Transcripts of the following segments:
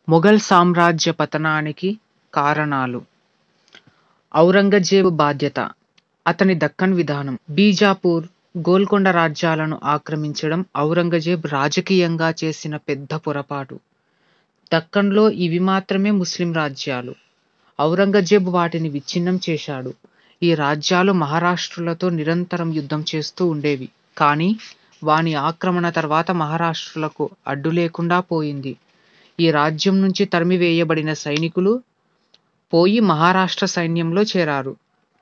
మొఘల్ సామ్రాజ్య పతనానికి కారణాలు ఔరంగజేబు బాధ్యత అతని దక్కన్ విధానం బీజాపూర్ గోల్కొండ రాజ్యాలను ఆక్రమించడం ఔరంగజేబ్ రాజకీయంగా చేసిన పెద్ద పొరపాటు దక్కన్లో ఇవి మాత్రమే ముస్లిం రాజ్యాలు ఔరంగజేబ్ వాటిని విచ్ఛిన్నం చేశాడు ఈ రాజ్యాలు మహారాష్ట్రులతో నిరంతరం యుద్ధం చేస్తూ ఉండేవి కానీ వాని ఆక్రమణ తర్వాత మహారాష్ట్రులకు అడ్డు లేకుండా పోయింది ఈ రాజ్యం నుంచి తరిమివేయబడిన సైనికులు పోయి మహారాష్ట్ర సైన్యంలో చేరారు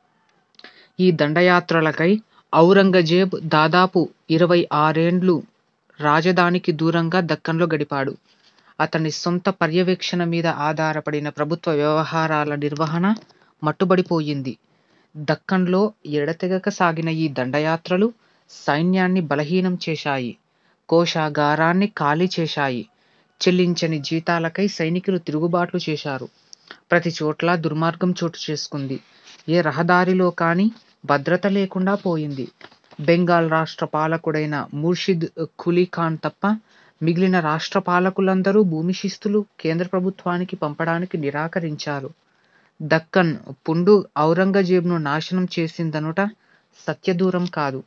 ఈ దండయాత్రలకై ఔరంగజేబ్ దాదాపు ఇరవై ఆరేండ్లు రాజధానికి దూరంగా దక్కన్లో గడిపాడు అతని సొంత పర్యవేక్షణ మీద ఆధారపడిన ప్రభుత్వ వ్యవహారాల నిర్వహణ మట్టుబడిపోయింది దక్కన్లో ఎడతెగక సాగిన ఈ దండయాత్రలు సైన్యాన్ని బలహీనం చేశాయి కోశాగారాన్ని ఖాళీ చేశాయి చెల్లించని జీతాలకై సైనికులు తిరుగుబాట్లు చేశారు ప్రతి చోట్ల దుర్మార్గం చోటు చేసుకుంది ఏ రహదారిలో కానీ భద్రత లేకుండా పోయింది బెంగాల్ రాష్ట్ర పాలకుడైన ముర్షిద్ కులీ ఖాన్ తప్ప మిగిలిన రాష్ట్ర పాలకులందరూ భూమి శిస్తులు కేంద్ర ప్రభుత్వానికి పంపడానికి నిరాకరించారు దక్కన్ పుండు ఔరంగజేబ్ను నాశనం చేసిందనుట సత్యదూరం కాదు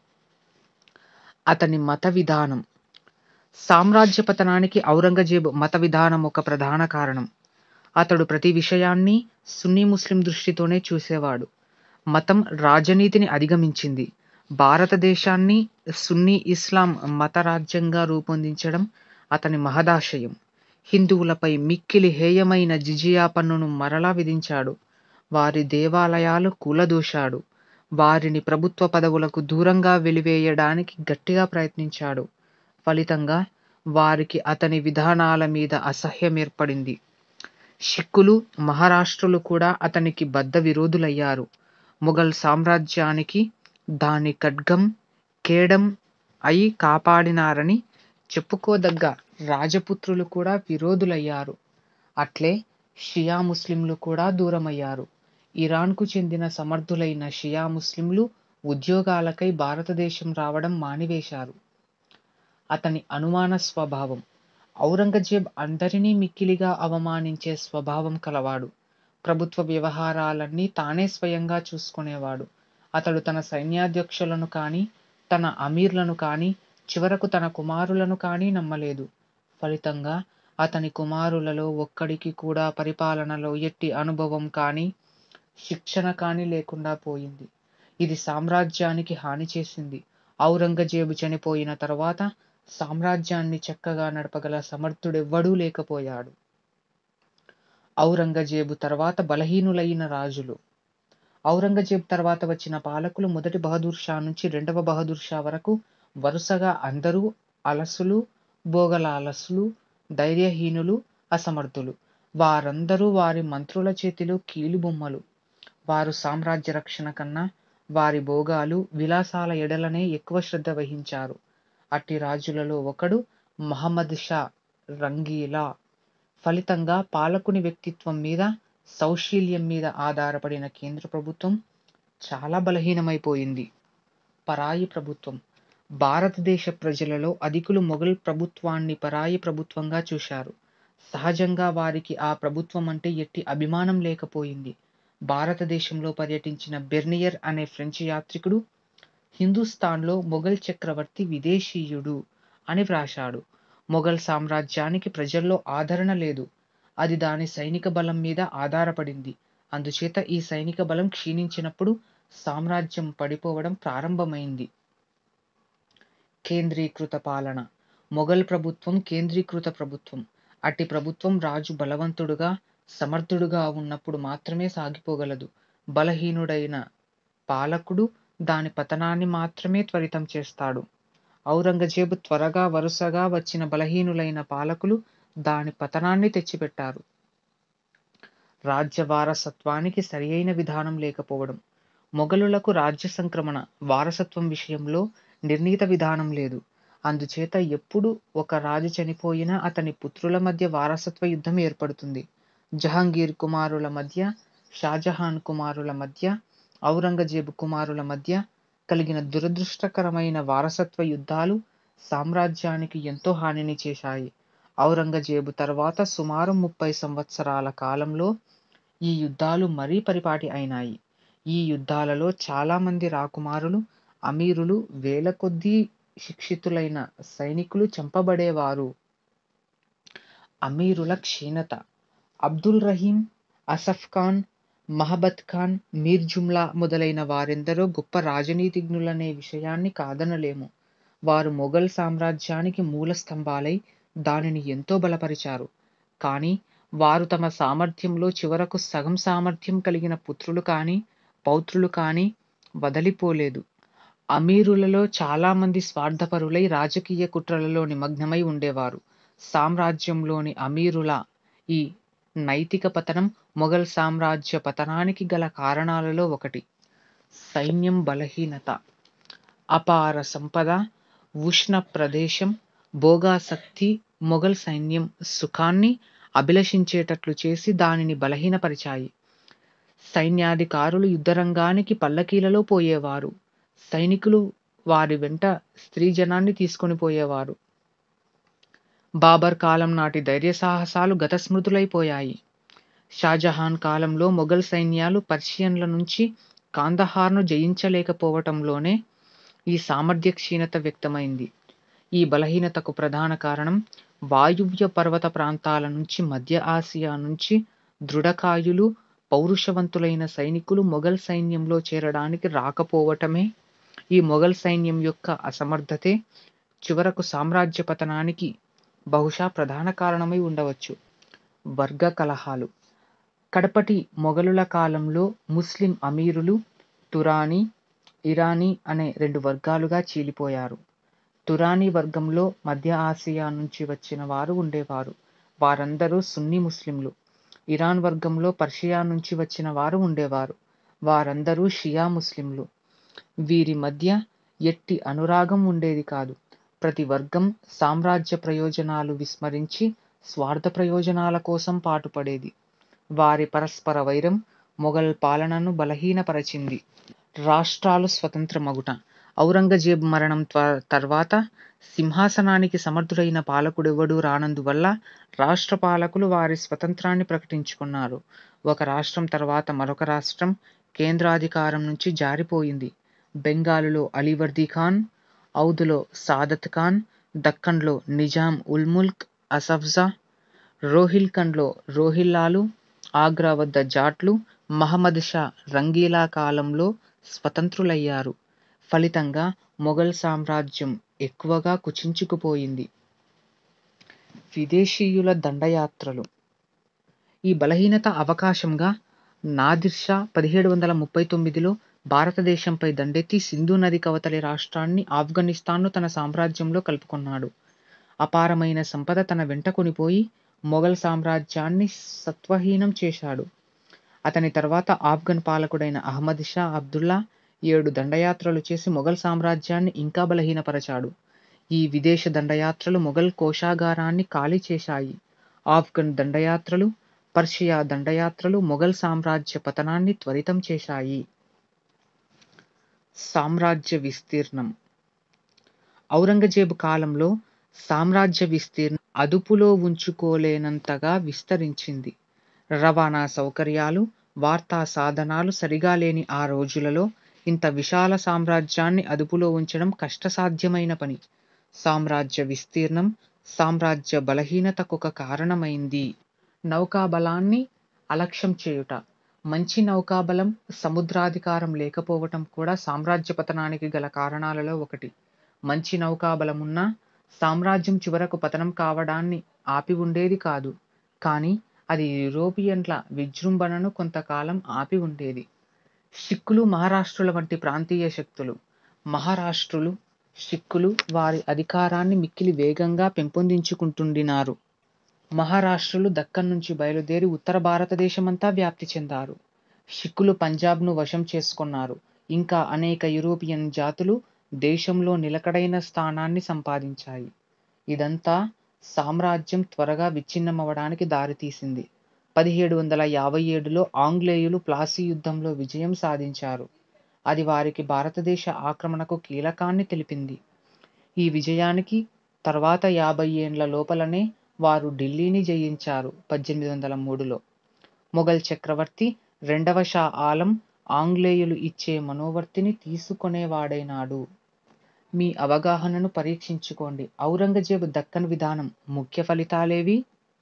అతని మత విధానం సామ్రాజ్య పతనానికి ఔరంగజేబ్ మత విధానం ఒక ప్రధాన కారణం అతడు ప్రతి విషయాన్ని సున్నీ ముస్లిం దృష్టితోనే చూసేవాడు మతం రాజనీతిని అధిగమించింది భారతదేశాన్ని సున్నీ ఇస్లాం మత రాజ్యంగా రూపొందించడం అతని మహదాశయం హిందువులపై మిక్కిలి హేయమైన జిజియా పన్నును మరలా విధించాడు వారి దేవాలయాలు కూలదూశాడు వారిని ప్రభుత్వ పదవులకు దూరంగా వెలివేయడానికి గట్టిగా ప్రయత్నించాడు ఫలితంగా వారికి అతని విధానాల మీద అసహ్యం ఏర్పడింది సిక్కులు మహారాష్ట్రులు కూడా అతనికి బద్ద విరోధులయ్యారు మొఘల్ సామ్రాజ్యానికి దాని ఖడ్గం కేడం అయి కాపాడినారని చెప్పుకోదగ్గ రాజపుత్రులు కూడా విరోధులయ్యారు అట్లే షియా ముస్లింలు కూడా దూరమయ్యారు ఇరాన్కు చెందిన సమర్థులైన షియా ముస్లింలు ఉద్యోగాలకై భారతదేశం రావడం మానివేశారు అతని అనుమాన స్వభావం ఔరంగజేబ్ అందరినీ మిక్కిలిగా అవమానించే స్వభావం కలవాడు ప్రభుత్వ వ్యవహారాలన్నీ తానే స్వయంగా చూసుకునేవాడు అతడు తన సైన్యాధ్యక్షులను కానీ తన అమీర్లను కానీ చివరకు తన కుమారులను కానీ నమ్మలేదు ఫలితంగా అతని కుమారులలో ఒక్కడికి కూడా పరిపాలనలో ఎట్టి అనుభవం కానీ శిక్షణ కానీ లేకుండా పోయింది ఇది సామ్రాజ్యానికి హాని చేసింది ఔరంగజేబు చనిపోయిన తర్వాత సామ్రాజ్యాన్ని చక్కగా నడపగల సమర్థుడెవ్వడూ లేకపోయాడు ఔరంగజేబు తర్వాత బలహీనులైన రాజులు ఔరంగజేబ్ తర్వాత వచ్చిన పాలకులు మొదటి బహదూర్ షా నుంచి రెండవ బహదూర్ షా వరకు వరుసగా అందరూ అలసులు భోగలాలసులు ధైర్యహీనులు అసమర్థులు వారందరూ వారి మంత్రుల చేతిలో కీలుబొమ్మలు వారు సామ్రాజ్య రక్షణ కన్నా వారి భోగాలు విలాసాల ఎడలనే ఎక్కువ శ్రద్ధ వహించారు అట్టి రాజులలో ఒకడు మహమ్మద్ షా రంగీలా ఫలితంగా పాలకుని వ్యక్తిత్వం మీద సౌశీల్యం మీద ఆధారపడిన కేంద్ర ప్రభుత్వం చాలా బలహీనమైపోయింది పరాయి ప్రభుత్వం భారతదేశ ప్రజలలో అధికులు మొఘల్ ప్రభుత్వాన్ని పరాయి ప్రభుత్వంగా చూశారు సహజంగా వారికి ఆ ప్రభుత్వం అంటే ఎట్టి అభిమానం లేకపోయింది భారతదేశంలో పర్యటించిన బెర్నియర్ అనే ఫ్రెంచ్ యాత్రికుడు హిందుస్థాన్లో మొఘల్ చక్రవర్తి విదేశీయుడు అని వ్రాశాడు మొఘల్ సామ్రాజ్యానికి ప్రజల్లో ఆదరణ లేదు అది దాని సైనిక బలం మీద ఆధారపడింది అందుచేత ఈ సైనిక బలం క్షీణించినప్పుడు సామ్రాజ్యం పడిపోవడం ప్రారంభమైంది కేంద్రీకృత పాలన మొఘల్ ప్రభుత్వం కేంద్రీకృత ప్రభుత్వం అట్టి ప్రభుత్వం రాజు బలవంతుడుగా సమర్థుడుగా ఉన్నప్పుడు మాత్రమే సాగిపోగలదు బలహీనుడైన పాలకుడు దాని పతనాన్ని మాత్రమే త్వరితం చేస్తాడు ఔరంగజేబు త్వరగా వరుసగా వచ్చిన బలహీనులైన పాలకులు దాని పతనాన్ని తెచ్చిపెట్టారు రాజ్య వారసత్వానికి సరియైన విధానం లేకపోవడం మొఘలులకు రాజ్య సంక్రమణ వారసత్వం విషయంలో నిర్ణీత విధానం లేదు అందుచేత ఎప్పుడు ఒక రాజు చనిపోయినా అతని పుత్రుల మధ్య వారసత్వ యుద్ధం ఏర్పడుతుంది జహాంగీర్ కుమారుల మధ్య షాజహాన్ కుమారుల మధ్య ఔరంగజేబు కుమారుల మధ్య కలిగిన దురదృష్టకరమైన వారసత్వ యుద్ధాలు సామ్రాజ్యానికి ఎంతో హానిని చేశాయి ఔరంగజేబు తర్వాత సుమారు ముప్పై సంవత్సరాల కాలంలో ఈ యుద్ధాలు మరీ పరిపాటి అయినాయి ఈ యుద్ధాలలో చాలా మంది రాకుమారులు అమీరులు వేల కొద్దీ శిక్షితులైన సైనికులు చంపబడేవారు అమీరుల క్షీణత అబ్దుల్ రహీం అసఫ్ ఖాన్ మహబత్ ఖాన్ మీర్ జుమ్లా మొదలైన వారెందరో గొప్ప రాజనీతిజ్ఞులనే విషయాన్ని కాదనలేము వారు మొఘల్ సామ్రాజ్యానికి మూల స్తంభాలై దానిని ఎంతో బలపరిచారు కానీ వారు తమ సామర్థ్యంలో చివరకు సగం సామర్థ్యం కలిగిన పుత్రులు కానీ పౌత్రులు కానీ వదలిపోలేదు అమీరులలో చాలా మంది స్వార్థపరులై రాజకీయ కుట్రలలో నిమగ్నమై ఉండేవారు సామ్రాజ్యంలోని అమీరుల ఈ నైతిక పతనం మొఘల్ సామ్రాజ్య పతనానికి గల కారణాలలో ఒకటి సైన్యం బలహీనత అపార సంపద ఉష్ణ ప్రదేశం భోగాసక్తి మొఘల్ సైన్యం సుఖాన్ని అభిలషించేటట్లు చేసి దానిని బలహీనపరిచాయి సైన్యాధికారులు యుద్ధరంగానికి పల్లకీలలో పోయేవారు సైనికులు వారి వెంట స్త్రీ జనాన్ని తీసుకొని పోయేవారు బాబర్ కాలం నాటి ధైర్య సాహసాలు గత స్మృతులైపోయాయి షాజహాన్ కాలంలో మొఘల్ సైన్యాలు పర్షియన్ల నుంచి కాందహార్ను జయించలేకపోవటంలోనే ఈ సామర్థ్య క్షీణత వ్యక్తమైంది ఈ బలహీనతకు ప్రధాన కారణం వాయువ్య పర్వత ప్రాంతాల నుంచి మధ్య ఆసియా నుంచి దృఢకాయులు పౌరుషవంతులైన సైనికులు మొఘల్ సైన్యంలో చేరడానికి రాకపోవటమే ఈ మొఘల్ సైన్యం యొక్క అసమర్థతే చివరకు సామ్రాజ్య పతనానికి బహుశా ప్రధాన కారణమై ఉండవచ్చు వర్గ కలహాలు కడపటి మొఘలుల కాలంలో ముస్లిం అమీరులు తురానీ ఇరానీ అనే రెండు వర్గాలుగా చీలిపోయారు తురానీ వర్గంలో మధ్య ఆసియా నుంచి వచ్చిన వారు ఉండేవారు వారందరూ సున్నీ ముస్లింలు ఇరాన్ వర్గంలో పర్షియా నుంచి వచ్చిన వారు ఉండేవారు వారందరూ షియా ముస్లింలు వీరి మధ్య ఎట్టి అనురాగం ఉండేది కాదు ప్రతి వర్గం సామ్రాజ్య ప్రయోజనాలు విస్మరించి స్వార్థ ప్రయోజనాల కోసం పాటుపడేది వారి పరస్పర వైరం మొఘల్ పాలనను బలహీనపరచింది రాష్ట్రాలు స్వతంత్రమగుట ఔరంగజేబ్ మరణం తర్వాత సింహాసనానికి సమర్థుడైన పాలకుడెవడూ రానందువల్ల రాష్ట్ర పాలకులు వారి స్వతంత్రాన్ని ప్రకటించుకున్నారు ఒక రాష్ట్రం తర్వాత మరొక రాష్ట్రం కేంద్రాధికారం నుంచి జారిపోయింది బెంగాలులో అలీవర్దీ ఖాన్ ఔదులో సాదత్ ఖాన్ దక్కన్లో నిజాం ఉల్ ముల్క్ అసఫ్జా రోహిల్ఖండ్లో రోహిల్లాలు ఆగ్రా వద్ద జాట్లు మహమ్మద్ షా రంగీలా కాలంలో స్వతంత్రులయ్యారు ఫలితంగా మొఘల్ సామ్రాజ్యం ఎక్కువగా కుచించుకుపోయింది విదేశీయుల దండయాత్రలు ఈ బలహీనత అవకాశంగా నాదిర్ షా పదిహేడు వందల ముప్పై తొమ్మిదిలో భారతదేశంపై దండెత్తి సింధు నది కవతలి రాష్ట్రాన్ని ఆఫ్ఘనిస్తాన్ను తన సామ్రాజ్యంలో కలుపుకున్నాడు అపారమైన సంపద తన వెంట కొనిపోయి మొఘల్ సామ్రాజ్యాన్ని సత్వహీనం చేశాడు అతని తర్వాత ఆఫ్ఘన్ పాలకుడైన అహ్మద్ షా అబ్దుల్లా ఏడు దండయాత్రలు చేసి మొఘల్ సామ్రాజ్యాన్ని ఇంకా బలహీనపరచాడు ఈ విదేశ దండయాత్రలు మొఘల్ కోశాగారాన్ని ఖాళీ చేశాయి ఆఫ్ఘన్ దండయాత్రలు పర్షియా దండయాత్రలు మొఘల్ సామ్రాజ్య పతనాన్ని త్వరితం చేశాయి సామ్రాజ్య విస్తీర్ణం ఔరంగజేబు కాలంలో సామ్రాజ్య విస్తీర్ణం అదుపులో ఉంచుకోలేనంతగా విస్తరించింది రవాణా సౌకర్యాలు వార్తా సాధనాలు సరిగా లేని ఆ రోజులలో ఇంత విశాల సామ్రాజ్యాన్ని అదుపులో ఉంచడం కష్టసాధ్యమైన పని సామ్రాజ్య విస్తీర్ణం సామ్రాజ్య బలహీనతకొక కారణమైంది నౌకాబలాన్ని అలక్ష్యం చేయుట మంచి నౌకాబలం సముద్రాధికారం లేకపోవటం కూడా సామ్రాజ్య పతనానికి గల కారణాలలో ఒకటి మంచి నౌకాబలం ఉన్నా సామ్రాజ్యం చివరకు పతనం కావడాన్ని ఆపి ఉండేది కాదు కానీ అది యూరోపియన్ల విజృంభణను కొంతకాలం ఆపి ఉండేది సిక్కులు మహారాష్ట్రుల వంటి ప్రాంతీయ శక్తులు మహారాష్ట్రులు సిక్కులు వారి అధికారాన్ని మిక్కిలి వేగంగా పెంపొందించుకుంటుండినారు మహారాష్ట్రులు దక్కన్ నుంచి బయలుదేరి ఉత్తర భారతదేశమంతా వ్యాప్తి చెందారు సిక్కులు పంజాబ్ను వశం చేసుకున్నారు ఇంకా అనేక యూరోపియన్ జాతులు దేశంలో నిలకడైన స్థానాన్ని సంపాదించాయి ఇదంతా సామ్రాజ్యం త్వరగా విచ్ఛిన్నమవడానికి దారితీసింది పదిహేడు వందల యాభై ఏడులో ఆంగ్లేయులు ప్లాసీ యుద్ధంలో విజయం సాధించారు అది వారికి భారతదేశ ఆక్రమణకు కీలకాన్ని తెలిపింది ఈ విజయానికి తర్వాత యాభై ఏండ్ల లోపలనే వారు ఢిల్లీని జయించారు పద్దెనిమిది వందల మూడులో మొఘల్ చక్రవర్తి రెండవ షా ఆలం ఆంగ్లేయులు ఇచ్చే మనోవర్తిని తీసుకొనేవాడైనాడు మీ అవగాహనను పరీక్షించుకోండి ఔరంగజేబు దక్కన్ విధానం ముఖ్య ఫలితాలేవి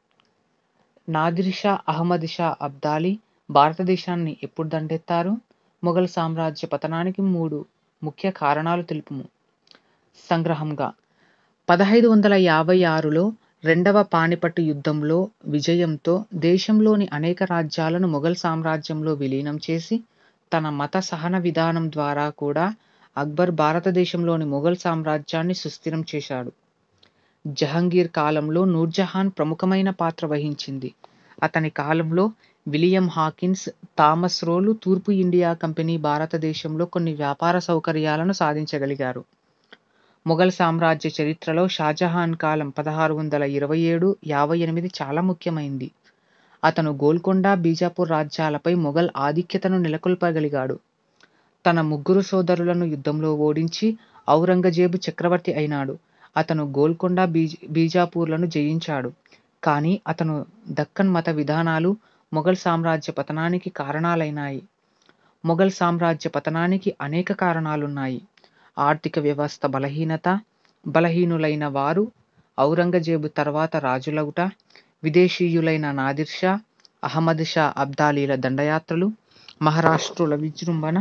నాదిర్ షా అహ్మద్ షా అబ్దాలి భారతదేశాన్ని ఎప్పుడు దండెత్తారు మొఘల్ సామ్రాజ్య పతనానికి మూడు ముఖ్య కారణాలు తెలుపుము సంగ్రహంగా పదహైదు వందల యాభై ఆరులో రెండవ పానిపట్టు యుద్ధంలో విజయంతో దేశంలోని అనేక రాజ్యాలను మొఘల్ సామ్రాజ్యంలో విలీనం చేసి తన మత సహన విధానం ద్వారా కూడా అక్బర్ భారతదేశంలోని మొఘల్ సామ్రాజ్యాన్ని సుస్థిరం చేశాడు జహంగీర్ కాలంలో నూర్జహాన్ ప్రముఖమైన పాత్ర వహించింది అతని కాలంలో విలియం హాకిన్స్ థామస్ రోలు తూర్పు ఇండియా కంపెనీ భారతదేశంలో కొన్ని వ్యాపార సౌకర్యాలను సాధించగలిగారు మొఘల్ సామ్రాజ్య చరిత్రలో షాజహాన్ కాలం పదహారు వందల ఇరవై ఏడు యాభై ఎనిమిది చాలా ముఖ్యమైంది అతను గోల్కొండ బీజాపూర్ రాజ్యాలపై మొఘల్ ఆధిక్యతను నెలకొల్పగలిగాడు తన ముగ్గురు సోదరులను యుద్ధంలో ఓడించి ఔరంగజేబు చక్రవర్తి అయినాడు అతను గోల్కొండ బీజ్ బీజాపూర్లను జయించాడు కానీ అతను దక్కన్ మత విధానాలు మొఘల్ సామ్రాజ్య పతనానికి కారణాలైనాయి మొఘల్ సామ్రాజ్య పతనానికి అనేక కారణాలున్నాయి ఆర్థిక వ్యవస్థ బలహీనత బలహీనులైన వారు ఔరంగజేబు తర్వాత రాజులవుట విదేశీయులైన నాదిర్ షా అహ్మద్ షా అబ్దాలీల దండయాత్రలు మహారాష్ట్రుల విజృంభణ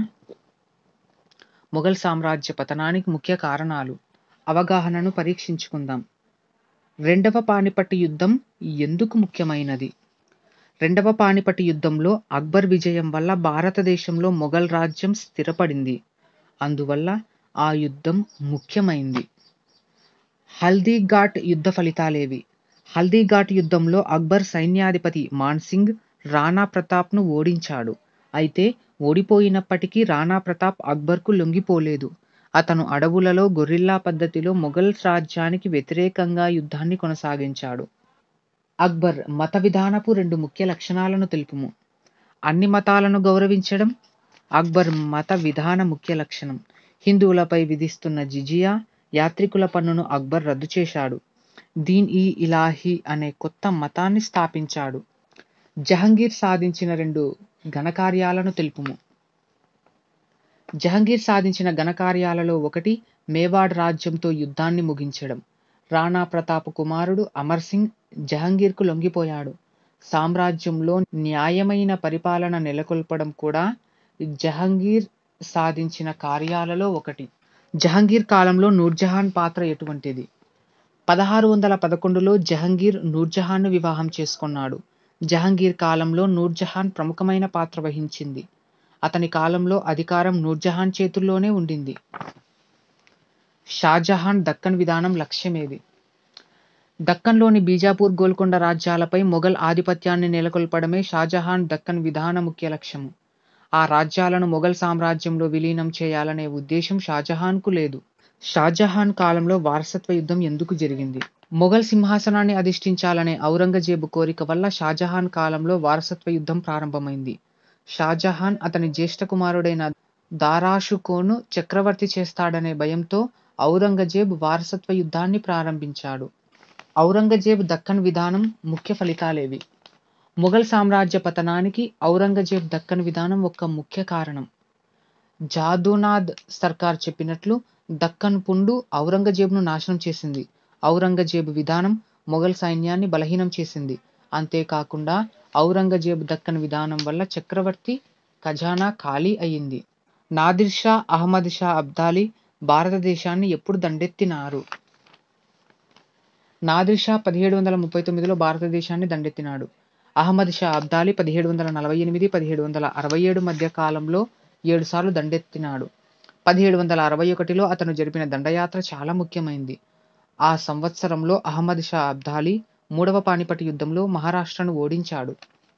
మొఘల్ సామ్రాజ్య పతనానికి ముఖ్య కారణాలు అవగాహనను పరీక్షించుకుందాం రెండవ పానిపట్టు యుద్ధం ఎందుకు ముఖ్యమైనది రెండవ పానిపట్టు యుద్ధంలో అక్బర్ విజయం వల్ల భారతదేశంలో మొఘల్ రాజ్యం స్థిరపడింది అందువల్ల ఆ యుద్ధం ముఖ్యమైంది హల్దీ ఘాట్ యుద్ధ ఫలితాలేవి హల్దీ ఘాట్ యుద్ధంలో అక్బర్ సైన్యాధిపతి మాన్సింగ్ రాణా ప్రతాప్ను ఓడించాడు అయితే ఓడిపోయినప్పటికీ రాణా ప్రతాప్ అక్బర్కు లొంగిపోలేదు అతను అడవులలో గొరిల్లా పద్ధతిలో మొఘల్ రాజ్యానికి వ్యతిరేకంగా యుద్ధాన్ని కొనసాగించాడు అక్బర్ మత విధానపు రెండు ముఖ్య లక్షణాలను తెలుపుము అన్ని మతాలను గౌరవించడం అక్బర్ మత విధాన ముఖ్య లక్షణం హిందువులపై విధిస్తున్న జిజియా యాత్రికుల పన్నును అక్బర్ రద్దు చేశాడు దీన్ ఈ ఇలాహి అనే కొత్త మతాన్ని స్థాపించాడు జహంగీర్ సాధించిన రెండు ఘనకార్యాలను తెలుపుము జహంగీర్ సాధించిన ఘనకార్యాలలో ఒకటి మేవాడ్ రాజ్యంతో యుద్ధాన్ని ముగించడం రాణా ప్రతాప్ కుమారుడు అమర్ సింగ్ జహంగీర్కు లొంగిపోయాడు సామ్రాజ్యంలో న్యాయమైన పరిపాలన నెలకొల్పడం కూడా జహంగీర్ సాధించిన కార్యాలలో ఒకటి జహంగీర్ కాలంలో నూర్జహాన్ పాత్ర ఎటువంటిది పదహారు వందల పదకొండులో జహంగీర్ నూర్జహాన్ను వివాహం చేసుకున్నాడు జహంగీర్ కాలంలో నూర్జహాన్ ప్రముఖమైన పాత్ర వహించింది అతని కాలంలో అధికారం నూర్జహాన్ చేతుల్లోనే ఉండింది షాజహాన్ దక్కన్ విధానం లక్ష్యమేది దక్కన్లోని బీజాపూర్ గోల్కొండ రాజ్యాలపై మొఘల్ ఆధిపత్యాన్ని నెలకొల్పడమే షాజహాన్ దక్కన్ విధాన ముఖ్య లక్ష్యము ఆ రాజ్యాలను మొఘల్ సామ్రాజ్యంలో విలీనం చేయాలనే ఉద్దేశం షాజహాన్కు లేదు షాజహాన్ కాలంలో వారసత్వ యుద్ధం ఎందుకు జరిగింది మొఘల్ సింహాసనాన్ని అధిష్ఠించాలనే ఔరంగజేబు కోరిక వల్ల షాజహాన్ కాలంలో వారసత్వ యుద్ధం ప్రారంభమైంది షాజహాన్ అతని జ్యేష్ఠ కుమారుడైన దారాషుకోను చక్రవర్తి చేస్తాడనే భయంతో ఔరంగజేబ్ వారసత్వ యుద్ధాన్ని ప్రారంభించాడు ఔరంగజేబ్ దక్కన్ విధానం ముఖ్య ఫలితాలేవి మొఘల్ సామ్రాజ్య పతనానికి ఔరంగజేబ్ దక్కన్ విధానం ఒక ముఖ్య కారణం జాదూనాథ్ సర్కార్ చెప్పినట్లు దక్కన్ పుండు ఔరంగజేబ్ను నాశనం చేసింది ఔరంగజేబ్ విధానం మొఘల్ సైన్యాన్ని బలహీనం చేసింది అంతేకాకుండా ఔరంగజేబ్ దక్కన్ విధానం వల్ల చక్రవర్తి ఖజానా ఖాళీ అయింది నాదిర్ షా అహ్మద్ షా అబ్దాలి భారతదేశాన్ని ఎప్పుడు దండెత్తినారు నాదిర్ షా పదిహేడు వందల ముప్పై తొమ్మిదిలో భారతదేశాన్ని దండెత్తినాడు అహ్మద్ షా అబ్దాలి పదిహేడు వందల నలభై ఎనిమిది పదిహేడు వందల అరవై ఏడు మధ్య కాలంలో ఏడు సార్లు దండెత్తినాడు పదిహేడు వందల అరవై ఒకటిలో అతను జరిపిన దండయాత్ర చాలా ముఖ్యమైంది ఆ సంవత్సరంలో అహ్మద్ షా అబ్దాలి మూడవ పానిపటి యుద్ధంలో మహారాష్ట్రను ఓడించాడు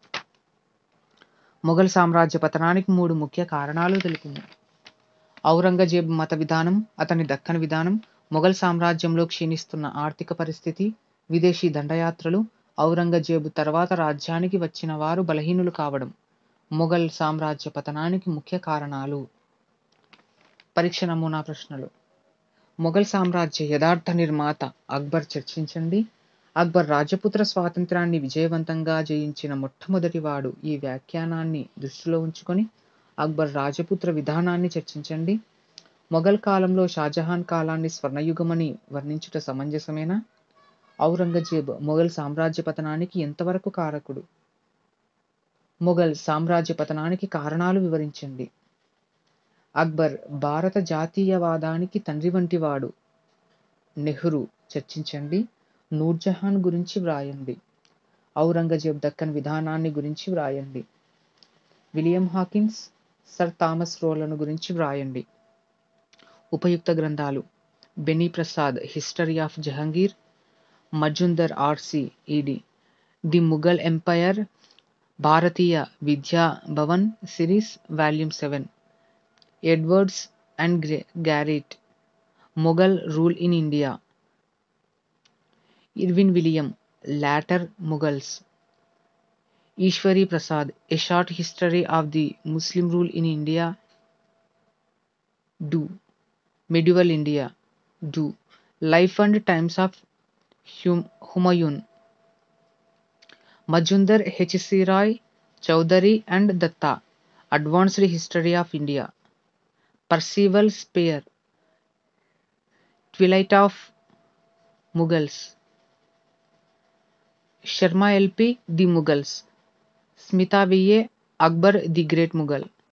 మొఘల్ సామ్రాజ్య పతనానికి మూడు ముఖ్య కారణాలు తెలుపుము ఔరంగజేబ్ మత విధానం అతని దక్కన్ విధానం మొఘల్ సామ్రాజ్యంలో క్షీణిస్తున్న ఆర్థిక పరిస్థితి విదేశీ దండయాత్రలు ఔరంగజేబు తర్వాత రాజ్యానికి వచ్చిన వారు బలహీనులు కావడం మొఘల్ సామ్రాజ్య పతనానికి ముఖ్య కారణాలు పరీక్ష నమూనా ప్రశ్నలు మొఘల్ సామ్రాజ్య యథార్థ నిర్మాత అక్బర్ చర్చించండి అక్బర్ రాజపుత్ర స్వాతంత్రాన్ని విజయవంతంగా జయించిన మొట్టమొదటివాడు ఈ వ్యాఖ్యానాన్ని దృష్టిలో ఉంచుకొని అక్బర్ రాజపుత్ర విధానాన్ని చర్చించండి మొఘల్ కాలంలో షాజహాన్ కాలాన్ని స్వర్ణయుగమని వర్ణించుట సమంజసమేనా ఔరంగజేబ్ మొఘల్ సామ్రాజ్య పతనానికి ఎంతవరకు కారకుడు మొఘల్ సామ్రాజ్య పతనానికి కారణాలు వివరించండి అక్బర్ భారత జాతీయవాదానికి తండ్రి వంటివాడు నెహ్రూ చర్చించండి నూర్జహాన్ గురించి వ్రాయండి ఔరంగజేబ్ దక్కన్ విధానాన్ని గురించి వ్రాయండి విలియం హాకిన్స్ సర్ థామస్ రోలను గురించి వ్రాయండి ఉపయుక్త గ్రంథాలు Beni Prasad history of Jahangir Majumdar R C ed the Mughal empire Bharatiya Vidya Bhavan series volume seven Edwards and Garrett Mughal rule in India Irvine William later Mughals Ishwari Prasad a short history of the Muslim rule in India do medieval India. Do Life and Times of hum- Humayun. Majundar H.C. Roy, Chowdhury and Datta. Advanced History of India. Percival Spear. Twilight of Mughals. Sharma L.P. The Mughals. Smita V.A. Akbar the Great Mughal.